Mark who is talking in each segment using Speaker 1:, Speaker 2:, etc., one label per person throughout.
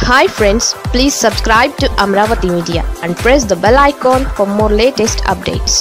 Speaker 1: hi friends please subscribe to Amaravati media and press the bell icon for more latest updates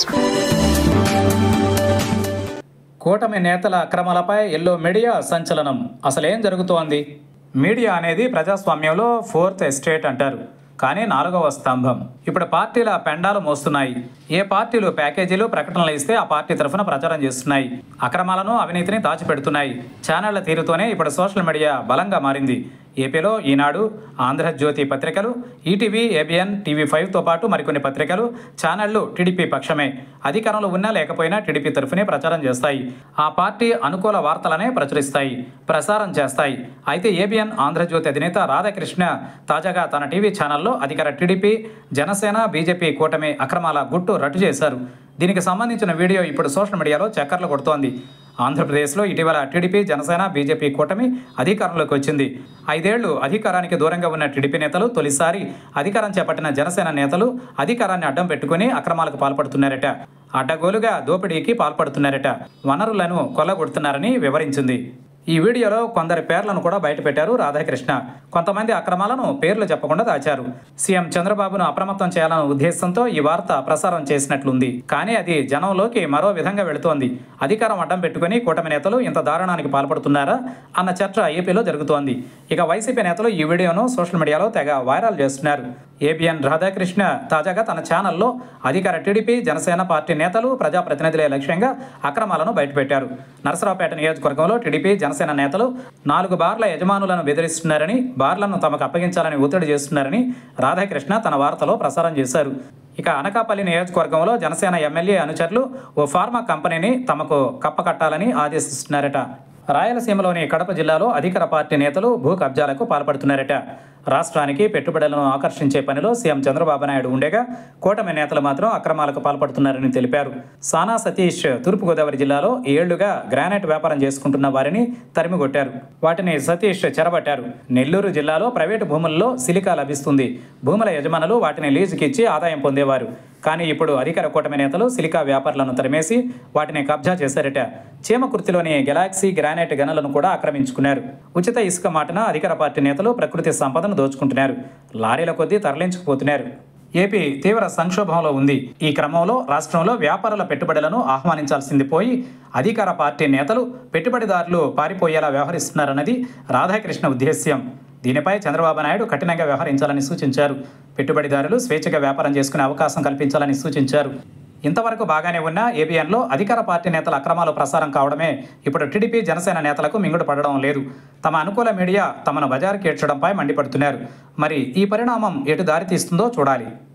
Speaker 2: కూటమి నేతల అక్రమాలపై yellow media సంచలనం అసలేం జరుగుతోంది media అనేది ప్రజాస్వామ్యంలో ఫోర్త్ ఎస్టేట్ అంటారు కానీ నాలుగవ స్తంభం ఇప్పుడు పార్టీల పెండాలు మోస్తున్నాయి ఏ పార్టీలు ప్యాకేజీలు ప్రకటనలు ఇస్తే ఆ పార్టీ తరఫున ప్రచారం చేస్తున్నాయి అక్రమాలను అవినీతిని దాచిపెడుతున్నాయి ఛానళ్ల తీరుతోనే ఇప్పుడు సోషల్ మీడియా బలంగా మారింది ఏపీలో ఈనాడు ఆంధ్రజ్యోతి పత్రికలు ఈటీవీ ఏబిఎన్ టీవీ ఫైవ్తో పాటు మరికొన్ని పత్రికలు ఛానళ్లు టీడీపీ పక్షమే అధికారంలో ఉన్నా లేకపోయినా టీడీపీ తరఫునే ప్రచారం చేస్తాయి ఆ పార్టీ అనుకూల వార్తలనే ప్రచురిస్తాయి ప్రసారం చేస్తాయి అయితే ఏబిఎన్ ఆంధ్రజ్యోతి అధినేత రాధాకృష్ణ తాజాగా తన టీవీ ఛానల్లో అధికార టీడీపీ జనసేన బీజేపీ కూటమి అక్రమాల గుట్టు రట్టు చేశారు దీనికి సంబంధించిన వీడియో ఇప్పుడు సోషల్ మీడియాలో చక్కర్లు కొడుతోంది ఆంధ్రప్రదేశ్లో ఇటీవల టీడీపీ జనసేన బీజేపీ కూటమి అధికారంలోకి వచ్చింది ఐదేళ్లు అధికారానికి దూరంగా ఉన్న టీడీపీ నేతలు తొలిసారి అధికారం చేపట్టిన జనసేన నేతలు అధికారాన్ని అడ్డం పెట్టుకుని అక్రమాలకు పాల్పడుతున్నారట అడ్డగోలుగా దోపిడీకి పాల్పడుతున్నారట వనరులను కొల్లగొడుతున్నారని వివరించింది ఈ వీడియోలో కొందరి పేర్లను కూడా బయటపెట్టారు రాధాకృష్ణ కొంతమంది అక్రమాలను పేర్లు చెప్పకుండా దాచారు సీఎం చంద్రబాబును అప్రమత్తం చేయాలన్న ఉద్దేశంతో ఈ వార్త ప్రసారం చేసినట్లుంది కానీ అది జనంలోకి మరో విధంగా వెళుతోంది అధికారం అడ్డం పెట్టుకుని కూటమి నేతలు ఇంత దారుణానికి పాల్పడుతున్నారా అన్న చర్చ ఏపీలో జరుగుతోంది ఇక వైసీపీ నేతలు ఈ వీడియోను సోషల్ మీడియాలో తెగ వైరల్ చేస్తున్నారు ఏబిఎన్ రాధాకృష్ణ తాజాగా తన ఛానల్లో అధికార టీడీపీ జనసేన పార్టీ నేతలు ప్రజాప్రతినిధులే లక్ష్యంగా అక్రమాలను బయటపెట్టారు నరసరావుపేట నియోజకవర్గంలో టీడీపీ జనసేన నేతలు నాలుగు బార్ల యజమానులను బెదిరిస్తున్నారని బార్లను తమకు అప్పగించాలని ఒత్తిడి చేస్తున్నారని రాధాకృష్ణ తన వార్తలో ప్రసారం చేశారు ఇక అనకాపల్లి నియోజకవర్గంలో జనసేన ఎమ్మెల్యే అనుచరులు ఓ ఫార్మా కంపెనీని తమకు కప్పకట్టాలని ఆదేశిస్తున్నారట రాయలసీమలోని కడప జిల్లాలో అధికార పార్టీ నేతలు భూ కబ్జాలకు పాల్పడుతున్నారట రాష్ట్రానికి పెట్టుబడులను ఆకర్షించే పనిలో సీఎం చంద్రబాబు నాయుడు ఉండగా కూటమి నేతలు మాత్రం అక్రమాలకు పాల్పడుతున్నారని తెలిపారు సానా సతీష్ తూర్పుగోదావరి జిల్లాలో ఏళ్లుగా గ్రానైట్ వ్యాపారం చేసుకుంటున్న వారిని తరిమికొట్టారు వాటిని సతీష్ చెరబట్టారు నెల్లూరు జిల్లాలో ప్రైవేటు భూముల్లో సిలికా లభిస్తుంది భూముల యజమానులు వాటిని లీజుకిచ్చి ఆదాయం పొందేవారు కానీ ఇప్పుడు అధికార కూటమి నేతలు సిలికా వ్యాపారులను తరిమేసి వాటిని కబ్జా చేశారట చీమకుర్తిలోని గెలాక్సీ గ్రానైట్ గనులను కూడా ఆక్రమించుకున్నారు ఉచిత ఇసుక మాటన అధికార పార్టీ నేతలు ప్రకృతి సంపదను దోచుకుంటున్నారు లారీల కొద్దీ తరలించుకుపోతున్నారు ఏపీ తీవ్ర సంక్షోభంలో ఉంది ఈ క్రమంలో రాష్ట్రంలో వ్యాపారుల పెట్టుబడులను ఆహ్వానించాల్సింది పోయి అధికార పార్టీ నేతలు పెట్టుబడిదారులు పారిపోయేలా వ్యవహరిస్తున్నారన్నది రాధాకృష్ణ ఉద్దేశ్యం దీనిపై చంద్రబాబు నాయుడు కఠినంగా వ్యవహరించాలని సూచించారు పెట్టుబడిదారులు స్వేచ్ఛగా వ్యాపారం చేసుకునే అవకాశం కల్పించాలని సూచించారు ఇంతవరకు బాగానే ఉన్న ఏబిఎన్లో అధికార పార్టీ నేతల అక్రమాలు ప్రసారం కావడమే ఇప్పుడు టీడీపీ జనసేన నేతలకు మింగుడు పడడం లేదు తమ అనుకూల మీడియా తమను బజారుకి ఏడ్చడంపై మండిపడుతున్నారు మరి ఈ పరిణామం ఎటు దారితీస్తుందో చూడాలి